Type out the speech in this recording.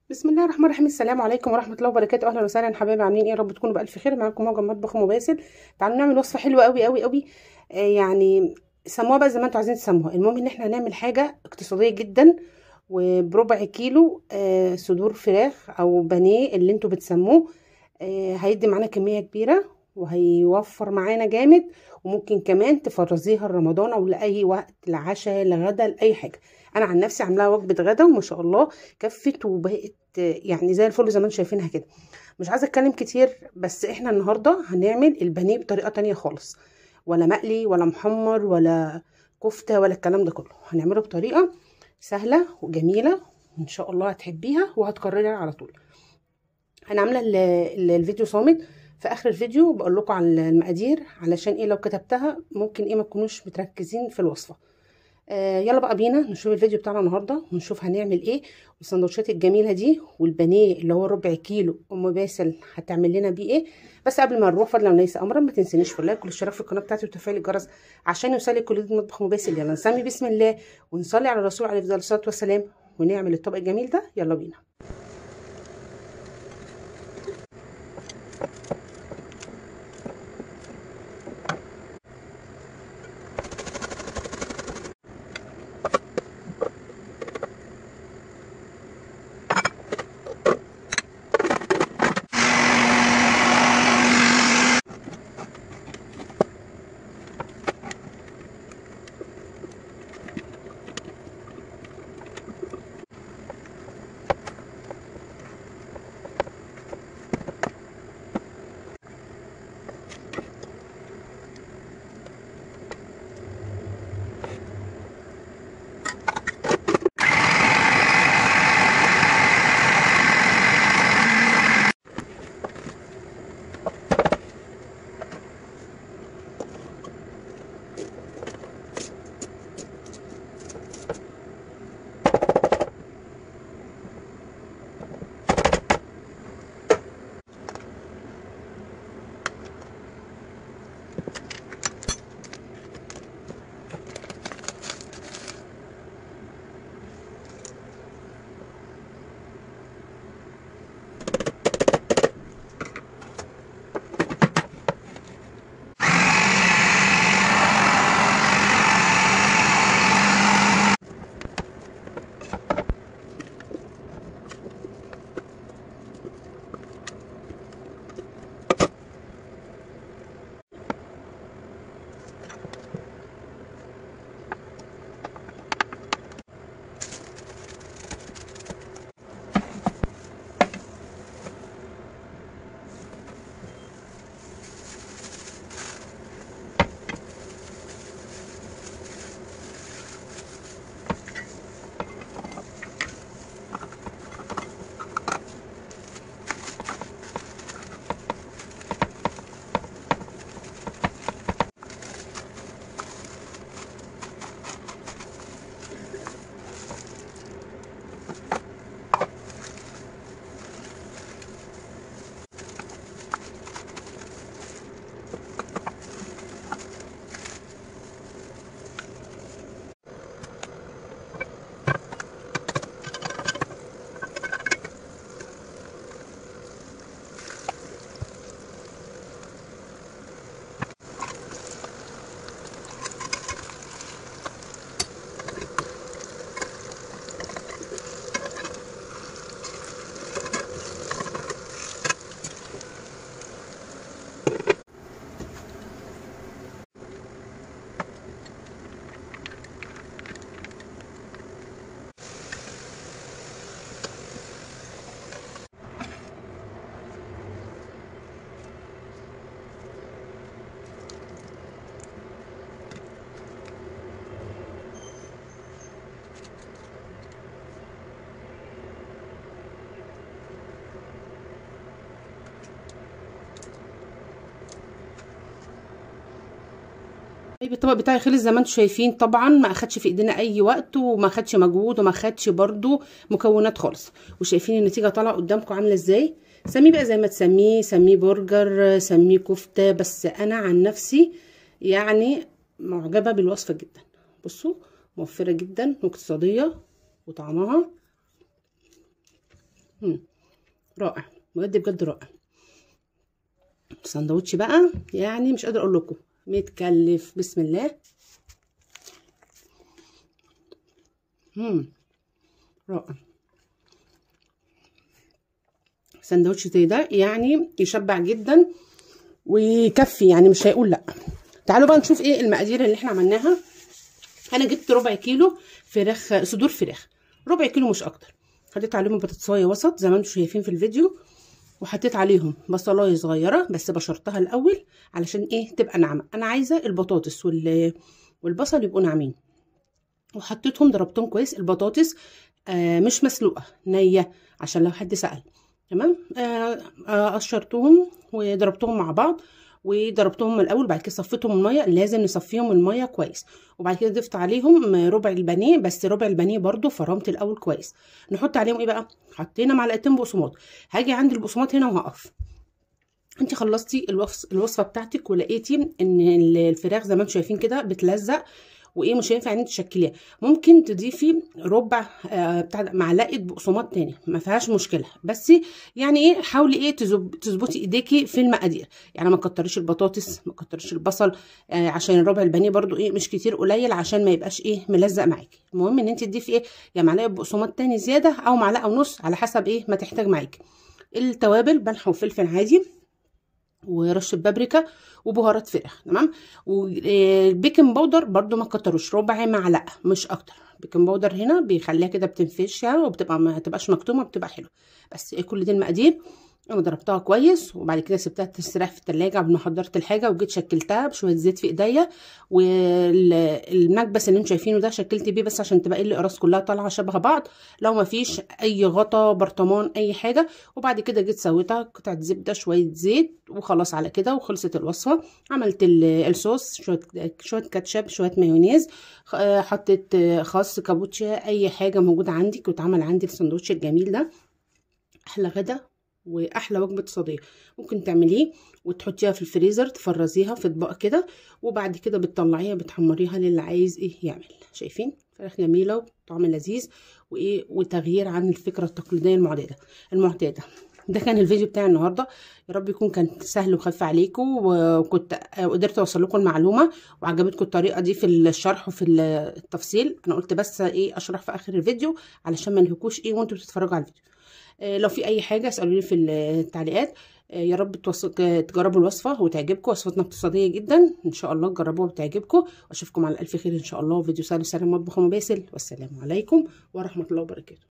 بسم الله الرحمن الرحيم السلام عليكم ورحمه الله وبركاته اهلا وسهلا حبايبي عاملين ايه يا رب تكونوا بالف خير معاكم موجه مطبخ مباسل تعالوا نعمل وصفه حلوه قوي قوي قوي آه يعني سموها بقى زي ما انتوا عايزين تسموها المهم ان احنا هنعمل حاجه اقتصاديه جدا وبربع كيلو آه صدور فراخ او بانيه اللي انتوا بتسموه آه هيدي معانا كميه كبيره وهيوفر معانا جامد وممكن كمان تفرزيها رمضان او لاي وقت لعشاء لغدا لاي حاجه انا عن نفسي عاملاها وجبه غدا وما شاء الله كفت وبقت يعني زي الفل زي ما انتم شايفينها كده مش عايزه اتكلم كتير بس احنا النهارده هنعمل البانيه بطريقه تانية خالص ولا مقلي ولا محمر ولا كفته ولا الكلام ده كله هنعمله بطريقه سهله وجميله وان شاء الله هتحبيها وهتكررها على طول انا عامله الفيديو صامت في اخر الفيديو بقول لكم على المقادير علشان ايه لو كتبتها ممكن ايه ما تكونوش متركزين في الوصفه آه يلا بقى بينا نشوف الفيديو بتاعنا النهارده ونشوف هنعمل ايه والسندوتشات الجميله دي والبانيه اللي هو ربع كيلو ام باسل هتعمل لنا بيه ايه بس قبل ما نروح فضلا وليس امرا ما تنسونيش في اللايك والاشتراك في القناه بتاعتي وتفعيل الجرس عشان يوصلك كل جديد مطبخ ام باسل يلا نسمي بسم الله ونصلي على الرسول عليه افضل الصلاه والسلام ونعمل الطبق الجميل ده يلا بينا طيب الطبق بتاعي خلص زي ما انتم شايفين طبعا ما اخدش في ايدينا اي وقت وما اخدش مجهود وما اخدش برده مكونات خالص وشايفين النتيجه طالعه قدامكم عامله ازاي سميه بقى زي ما تسميه سميه برجر سميه كفته بس انا عن نفسي يعني معجبه بالوصفه جدا بصوا موفره جدا واقتصاديه وطعمها مم. رائع بجد بجد رائع سندوتش بقى يعني مش قادره اقول لكم متكلف بسم الله امم رائع سندوتش زي ده يعني يشبع جدا ويكفي يعني مش هيقول لا تعالوا بقى نشوف ايه المقادير اللي احنا عملناها انا جبت ربع كيلو فراخ صدور فراخ ربع كيلو مش اكتر حطيت عليهم بطاطسايه وسط زي ما انتم شايفين في الفيديو وحطيت عليهم بصلايه صغيره بس بشرتها الاول علشان ايه تبقى ناعمه انا عايزه البطاطس وال والبصل يبقوا ناعمين وحطيتهم ضربتهم كويس البطاطس آه مش مسلوقه نيه عشان لو حد سال تمام آه آه قشرتهم وضربتهم مع بعض وضربتهم من الاول بعد كده صفيتهم الميه لازم نصفيهم الميه كويس وبعد كده ضفت عليهم ربع البانيه بس ربع البانيه برده فرمت الاول كويس نحط عليهم ايه بقى حطينا معلقتين بقسماط هاجي عند البقسماط هنا وهقف انت خلصتي الوصفه بتاعتك ولقيتي ان الفراخ زي ما انتم شايفين كده بتلزق وايه مش هينفع ان انت تشكليها ممكن تضيفي ربع آه بتاع معلقه بقسماط تاني ما فيهاش مشكله بس يعني ايه حاولي ايه تظبطي ايديكي في المقادير يعني ما تكتريش البطاطس ما تكتريش البصل آه عشان الربع البانيه برده ايه مش كتير قليل عشان ما يبقاش ايه ملزق معاكي المهم ان انت تضيفي ايه يا معلقه بقسماط تاني زياده او معلقه ونص على حسب ايه ما تحتاج معاكي التوابل ملح وفلفل عادي ورشه بابريكا وبهارات فراخ تمام والبيكنج باودر برده ما تكتروش ربع معلقه مش اكتر البيكنج باودر هنا بيخليها كده بتنفش يعني وبتبقى ما تبقاش مكتومه بتبقى حلوه بس كل دي المقادير انا ضربتها كويس وبعد كده سبتها تستريح في التلاجة قبل ما حضرت الحاجه وجيت شكلتها بشويه زيت في ايديا والمكبس اللي انتم شايفينه ده شكلت بيه بس عشان تبقى الاقراص كلها طالعه شبه بعض لو ما فيش اي غطا برطمان اي حاجه وبعد كده جيت سويتها قطعه زبده شويه زيت وخلاص على كده وخلصت الوصفه عملت الصوص شويه شويه كاتشب شويه مايونيز حطيت خس كابوتشا اي حاجه موجوده عندك واتعمل عندي السندوتش الجميل ده احلى غدا واحلى وجبه صديه ممكن تعمليه وتحطيها في الفريزر تفرزيها في اطباق كده وبعد كده بتطلعيها بتحمريها للي عايز ايه يعمل شايفين فراخ جميله وطعم لذيذ وايه وتغيير عن الفكره التقليديه المعتاده المعتاده ده كان الفيديو بتاعي النهارده يا رب يكون كان سهل وخفيف عليكم وكنت قدرت اوصل لكم المعلومه وعجبتكم الطريقه دي في الشرح وفي التفصيل انا قلت بس ايه اشرح في اخر الفيديو علشان ما نلهكوش ايه وانتوا بتتفرجوا على الفيديو لو في اي حاجه اسالوني في التعليقات يا رب تجربوا الوصفه وتعجبكم وصفتنا اقتصاديه جدا ان شاء الله تجربوها وتعجبكم واشوفكم على الف خير ان شاء الله فيديو سهل سهل مطبخ ومباسل والسلام عليكم ورحمه الله وبركاته